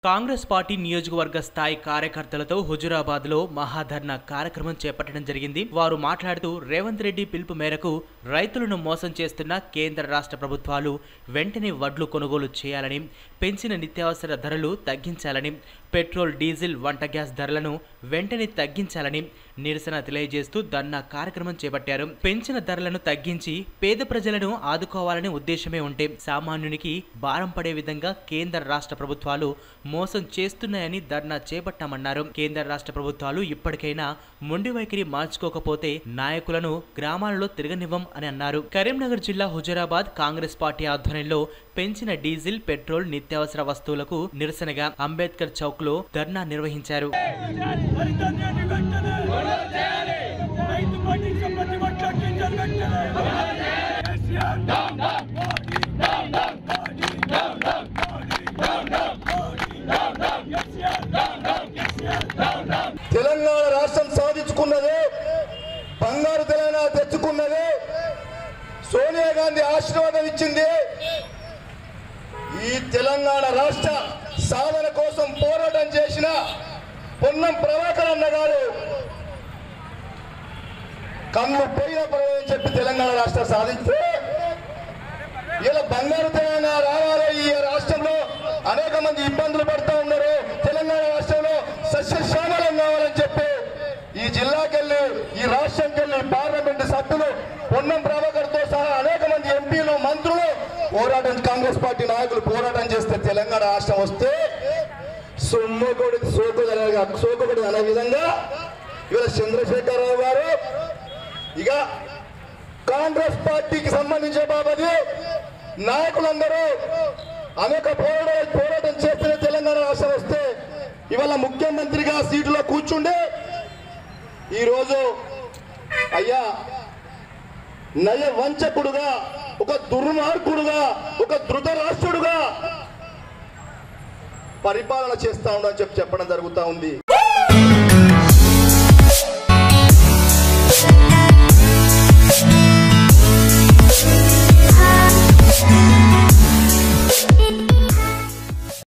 Congress party నియోజకవర్గ స్థాయి కార్యకర్తలతో హుజురాబాద్ లో మహాధర్నా కార్యక్రమం చేపట్టడం జరిగింది వారు మాట్లాడుతూ రేవంత్ రెడ్డి పిలుపు మేరకు రైతులను మోసం చేస్తున్న కేంద్ర రాష్ట్ర ప్రభుత్వాలు వెంటనే వడ్లు కొనుగోలు చేయాలని పెంచిన నిత్యావసర ధరలు తగ్గించాలని పెట్రోల్ డీజిల్ వంట గ్యాస్ ధరలను వెంటనే తగ్గించాలని నిరసన తెలియజేస్తూ ధర్నా కార్యక్రమం చేపట్టారు పెంచిన ధరలను తగ్గించి పేద ప్రజలను ఆదుకోవాలనే ఉద్దేశమే ఉంటే సామాన్యునికి భారం పడే విధంగా కేంద్ర రాష్ట్ర ప్రభుత్వాలు మోసం చేస్తున్నాయని ధర్నా చేపట్టామన్నారు కేంద్ర రాష్ట్ర ప్రభుత్వాలు ఇప్పటికైనా మొండి వైఖరి మార్చుకోకపోతే నాయకులను గ్రామాలలో తిరగనివ్వం అని అన్నారు కరీంనగర్ జిల్లా హుజరాబాద్ కాంగ్రెస్ పార్టీ ఆధ్వర్యంలో పెంచిన డీజిల్ పెట్రోల్ నిత్యావసర వస్తువులకు నిరసనగా అంబేద్కర్ చౌక్ లో ధర్నా నిర్వహించారు హరితన్యాన్ని వెంటనే రైతు పండించే ప్రతి ఒక్క గింజలు వెంటనే కేసీఆర్ మోడీ మోడీ మోడీ కేసీఆర్ కేసీఆర్ తెలంగాణ రాష్ట్రం సాధించుకున్నది బంగారు తెలంగాణ తెచ్చుకున్నది సోనియా గాంధీ ఆశీర్వాదం ఇచ్చింది ఈ తెలంగాణ రాష్ట్ర సాధన కోసం పోరాటం చేసిన పొన్నం ప్రభాకర్ అన్న గారు కన్ను పోయిన పర్వాలని చెప్పి తెలంగాణ రాష్ట్రం సాధిస్తే ఇలా బంగారు తెలంగాణ రావాలి ఈ రాష్ట్రంలో అనేక మంది ఇబ్బందులు పడుతూ ఉన్నారు తెలంగాణ రాష్ట్రంలో సస్యశ్యామలం కావాలని చెప్పి ఈ జిల్లాకెళ్ళి ఈ రాష్ట్రంకెళ్ళి పార్లమెంట్ సభ్యులు పొన్నం ప్రభాకర్ తో సహా అనేక మంది ఎంపీలు మంత్రులు పోరాటం కాంగ్రెస్ పార్టీ నాయకులు పోరాటం చేస్తే తెలంగాణ రాష్ట్రం వస్తే సొమ్ముకొడి సోకుడు సోకుడు అనే విధంగా ఇవాళ చంద్రశేఖరరావు గారు ఇక కాంగ్రెస్ పార్టీకి సంబంధించిన బాబది నాయకులందరూ అనేక పోరాట పోరాటం చేస్తేనే తెలంగాణ రాష్ట్రం వస్తే ఇవాళ ముఖ్యమంత్రిగా సీటులో కూర్చుండే ఈరోజు అయ్యా నయ వంచకుడుగా ఒక దుర్మార్గుడుగా ఒక ధృతరాష్ట్రుడుగా పరిపాలన చేస్తా ఉండని చెప్పి చెప్పడం జరుగుతూ ఉంది